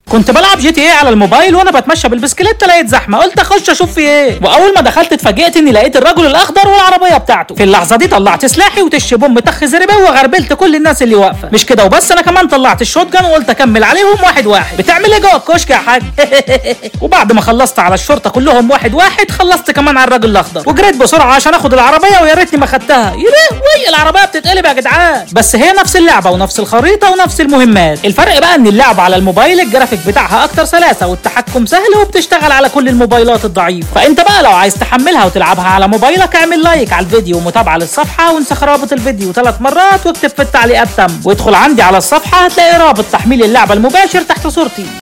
كنت بلعب جي تي ايه على الموبايل وانا بتمشى بالبسكليت لقيت زحمه قلت اخش اشوف في ايه واول ما دخلت اتفاجئت اني لقيت الرجل الاخضر والعربيه بتاعته في اللحظه دي طلعت سلاحي وتش بوم تخ زربه وغربلت كل الناس اللي واقفه مش كده وبس انا كمان طلعت الشوت جان وقلت اكمل عليهم واحد واحد بتعمل ايه جوه الكشك يا حاج وبعد ما خلصت على الشرطه كلهم واحد واحد خلصت كمان على الراجل الاخضر وجريت بسرعه عشان اخد العربيه ويا ريتني ما خدتها يا لهوي العربيه بتتقلب يا جدعان بس هي نفس اللعبه ونفس الخريطه ونفس المهمات الفرق بقى ان اللعبه على الموبايل الجرافيك بتاعها اكتر سلاسه والتحكم سهل وبتشتغل على كل الموبايلات الضعيفه فانت بقى لو عايز تحملها وتلعبها على موبايلك اعمل لايك على الفيديو ومتابعه للصفحه وانسخ رابط الفيديو ثلاث مرات واكتب في التعليقات تم وادخل عندي على الصفحه هتلاقي رابط تحميل اللعبه المباشر تحت صورتي